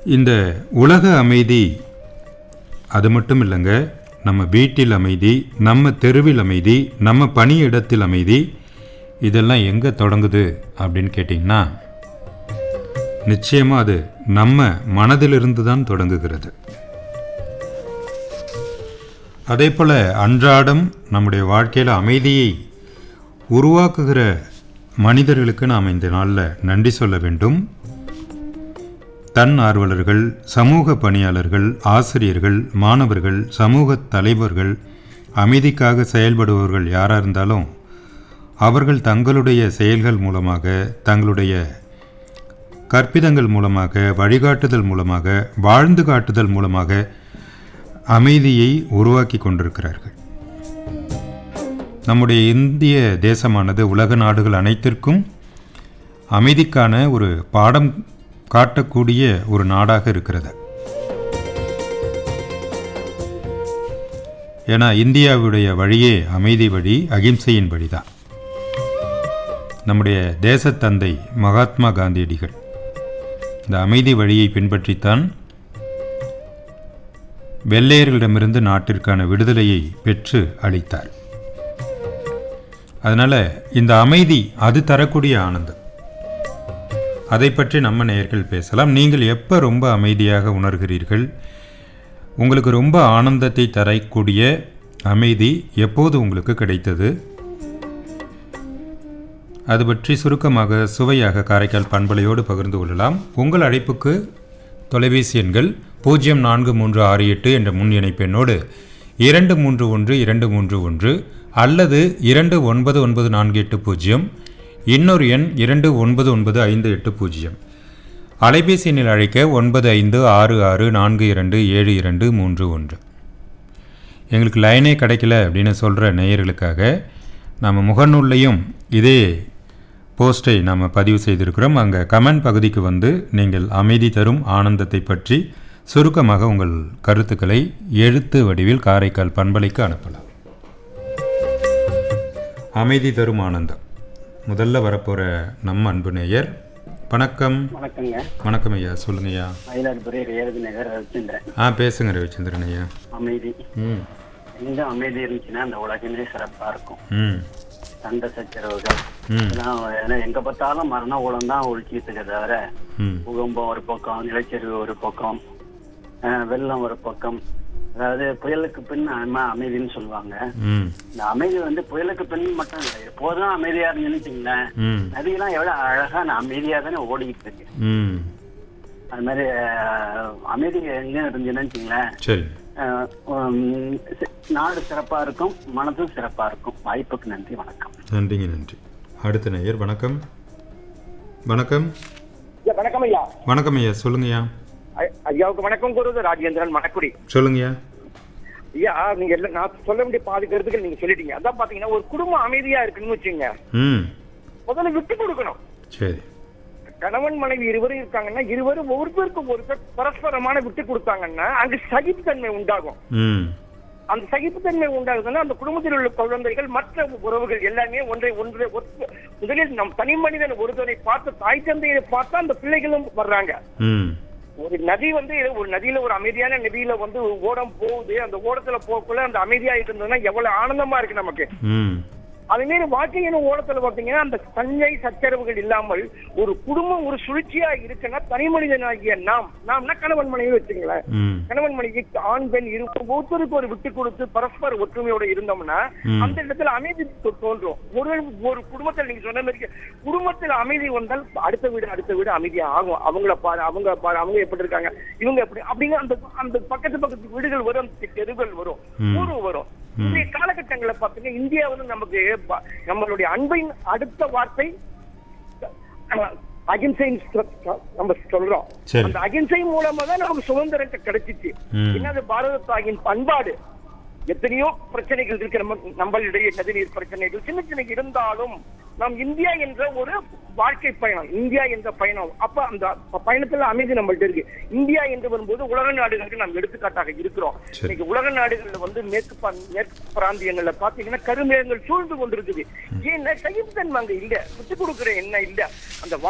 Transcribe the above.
இந்த உலக அமைதி அது மட்டும் இல்லைங்க நம்ம வீட்டில் அமைதி நம்ம தெருவில் அமைதி நம்ம பணியிடத்தில் அமைதி இதெல்லாம் எங்கே தொடங்குது அப்படின்னு கேட்டிங்கன்னா நிச்சயமாக அது நம்ம மனதிலிருந்து தான் தொடங்குகிறது அதே போல் அன்றாடம் நம்முடைய வாழ்க்கையில் அமைதியை உருவாக்குகிற மனிதர்களுக்கு நாம் இந்த நாளில் நன்றி சொல்ல வேண்டும் தன் ஆர்வலர்கள் சமூக பணியாளர்கள் ஆசிரியர்கள் மாணவர்கள் சமூக தலைவர்கள் அமைதிக்காக செயல்படுபவர்கள் யாராக இருந்தாலும் அவர்கள் தங்களுடைய செயல்கள் மூலமாக தங்களுடைய கற்பிதங்கள் மூலமாக வழிகாட்டுதல் மூலமாக வாழ்ந்து காட்டுதல் மூலமாக அமைதியை உருவாக்கி கொண்டிருக்கிறார்கள் நம்முடைய இந்திய தேசமானது உலக நாடுகள் அனைத்திற்கும் அமைதிக்கான ஒரு பாடம் காட்டக்கூடிய ஒரு நாடாக இருக்கிறது ஏன்னா இந்தியாவுடைய வழியே அமைதி வழி அகிம்சையின் வழிதான் நம்முடைய தேசத்தந்தை மகாத்மா காந்தியடிகள் இந்த அமைதி வழியை பின்பற்றித்தான் வெள்ளையர்களிடமிருந்து நாட்டிற்கான விடுதலையை பெற்று அளித்தார் அதனால் இந்த அமைதி அது தரக்கூடிய ஆனந்தம் அதை பற்றி நம்ம நேயர்கள் பேசலாம் நீங்கள் எப்போ ரொம்ப அமைதியாக உணர்கிறீர்கள் உங்களுக்கு ரொம்ப ஆனந்தத்தை தரக்கூடிய அமைதி எப்போது உங்களுக்கு கிடைத்தது அது பற்றி சுருக்கமாக சுவையாக காரைக்கால் பண்பலையோடு பகிர்ந்து கொள்ளலாம் உங்கள் அழைப்புக்கு தொலைபேசி எண்கள் பூஜ்ஜியம் நான்கு மூன்று ஆறு எட்டு என்ற முன் இணைப்பெண்ணோடு இரண்டு மூன்று ஒன்று இரண்டு மூன்று ஒன்று அல்லது இரண்டு ஒன்பது ஒன்பது நான்கு எட்டு பூஜ்ஜியம் இன்னொரு எண் இரண்டு ஒன்பது ஒன்பது ஐந்து எட்டு பூஜ்ஜியம் அலைபேசி எண்ணில் அழைக்க ஒன்பது ஐந்து ஆறு ஆறு நான்கு இரண்டு ஏழு இரண்டு மூன்று ஒன்று எங்களுக்கு லைனே கிடைக்கல அப்படின்னு சொல்கிற நேயர்களுக்காக நம்ம முகநூல்லையும் இதே போஸ்ட்டை நாம் பதிவு செய்திருக்கிறோம் அங்கே கமெண்ட் பகுதிக்கு வந்து நீங்கள் அமைதி தரும் ஆனந்தத்தை பற்றி சுருக்கமாக உங்கள் கருத்துக்களை எழுத்து வடிவில் காரைக்கால் பண்பலைக்கு அனுப்பலாம் அமைதி தரும் ஆனந்தம் முதல்ல வரப்போகிற நம்ம அன்பு நேயர் வணக்கம் வணக்கங்க வணக்கம் ஐயா சொல்லுங்க ஐயா மயிலாடுதுறை ரேவதி நகர் ரவிச்சந்திரன் ஆ பேசுங்க ரவிச்சந்திரன் ஐயா அமைதி ம் எங்க அமைதி இருந்துச்சுன்னா அந்த உலகமே சிறப்பா இருக்கும் ம் சண்டை சச்சரவுகள் ம் இதெல்லாம் ஏன்னா எங்க பார்த்தாலும் மரண ஊழம் தான் ஒழிச்சிட்டு இருக்க தவிர ம் பூகம்பம் ஒரு பக்கம் நிலச்சரிவு ஒரு பக்கம் அஹ், வெள்ளம் ஒரு பக்கம் அதாவது புயலுக்கு பின் அம- அமைதின்னு சொல்லுவாங்க ம் இந்த அமைதி வந்து புயலுக்கு பின் மட்டும் இல்லை எப்போதும் அமைதியா இருந்துன்னு வச்சுங்களேன் ம் நதியெல்லாம் எவ்வளவு அழகா நான் அமைதியா தானே ஓடிக்கிட்டு இருக்கு ம் அது மாதிரி அஹ், அமைதி எங்க இருந்துச்சுன்னு வச்சுங்களேன் சரி அஹ் உம் சி- நாடு சிறப்பா இருக்கும் மனதும் சிறப்பா இருக்கும் வாய்ப்புக்கு நன்றி வணக்கம் நன்றிங்க நன்றி அடுத்த நேயர் வணக்கம் வணக்கம் ஐயா, வணக்கம் ஐயா வணக்கம் ஐயா சொல்லுங்கய்யா ஐ- ஐயாவுக்கு வணக்கம் கூறுவது ராஜேந்திரன் மணக்குடி சொல்லுங்கய்யா ஐயா நீங்க எல்லாம் நான் சொல்ல வேண்டிய பாதி கருத்துக்கள் நீங்க சொல்லிட்டீங்க அதான் பாத்தீங்கன்னா ஒரு குடும்பம் அமைதியா இருக்குன்னு வச்சுங்க ம் முதல்ல விட்டு கொடுக்கணும் சரி கணவன் மனைவி இருவரும் இருக்காங்கன்னா இருவரும் ஒருத்தருக்கு ஒருத்தர் பரஸ்பரமான விட்டு கொடுத்தாங்கன்னா அங்கு சகிப்புத்தன்மை உண்டாகும் ம் அந்த சகிப்புத்தன்மை உண்டாகுதுன்னா அந்த குடும்பத்தில் உள்ள குழந்தைகள் மற்ற உறவுகள் எல்லாமே ஒன்றை ஒன்றை ஒத்து முதலில் நம் தனி மனிதன் ஒருத்தனை பார்த்து தாய் தந்தையை பார்த்தா அந்த பிள்ளைகளும் வர்றாங்க ம் ஒரு நதி வந்து ஒரு நதியில ஒரு அமைதியான நதியில வந்து ஓடம் போகுது அந்த ஓடத்துல போக்குள்ள அந்த அமைதியா இருந்ததுன்னா எவ்வளவு ஆனந்தமா இருக்கு நமக்கு ம் அதே மாதிரி வாழ்க்கையின் ஓடத்துல பாத்தீங்கன்னா அந்த சஞ்சை சச்சரவுகள் இல்லாமல் ஒரு குடும்பம் ஒரு சுழற்சியா இருக்குன்னா தனி மனிதனாகிய நாம் நாம்னா கணவன் மனைவி வச்சுங்களேன் ம் கணவன் மனைவி ஆண் பெண் இருப்போம் ஒருத்தருக்கு ஒரு விட்டு கொடுத்து பரஸ்பர ஒற்றுமையோட இருந்தோம்னா ம். அந்த இடத்துல அமைதி தோ- தோன்றும் ஒரு ஒரு குடும்பத்தில் நீங்க சொன்ன மாதிரி குடும்பத்தில் அமைதி வந்தால் அடுத்த வீடு அடுத்த வீடு அமைதியா ஆகும் அவங்கள பாரு அவங்க பாரு அவங்க எப்படி இருக்காங்க இவங்க எப்படி அப்படிங்கிற அந்த அந்த பக்கத்து பக்கத்து வீடுகள் வரும் தெருகள் வரும் ம். ஊரு வரும் இன்றைய காலகட்டங்களை பார்த்தீங்கன்னா இந்தியா வந்து நமக்கு ப- நம்மளுடைய அன்பின் அடுத்த வார்த்தை அஹ், அகிம்சைன்னு சொ- சொ- நம்ம சொல்றோம் சரி. அந்த அகிம்சை மூலமா தான் நமக்கு சுதந்திரம் கிடைச்சிச்சு ம். என்னது பாரத தாயின் பண்பாடு எத்தனையோ பிரச்சனைகள் இருக்கு நம்ம நம்மளிடையே நதிநீர் பிரச்சனைகள் சின்ன சின்ன இருந்தாலும் நாம் இந்தியா என்ற ஒரு வாழ்க்கை பயணம் இந்தியா என்ற பயணம் அப்ப அந்த ப- பயணத்துல அமைதி நம்மள்ட்ட இருக்கு இந்தியா என்று வரும்போது உலக நாடுகளுக்கு நாம் எடுத்துக்காட்டாக இருக்கிறோம் சரி. இன்னைக்கு உலக நாடுகள்ல வந்து மேற்கு பா- மேற்கு பிராந்தியங்கள்ல பாத்தீங்கன்னா கருமேகங்கள் சூழ்ந்து கொண்டிருக்குது ஏன்னா சகிப்புத்தன்மை அங்க இல்ல விட்டு கொடுக்குற என்ன இல்ல அந்த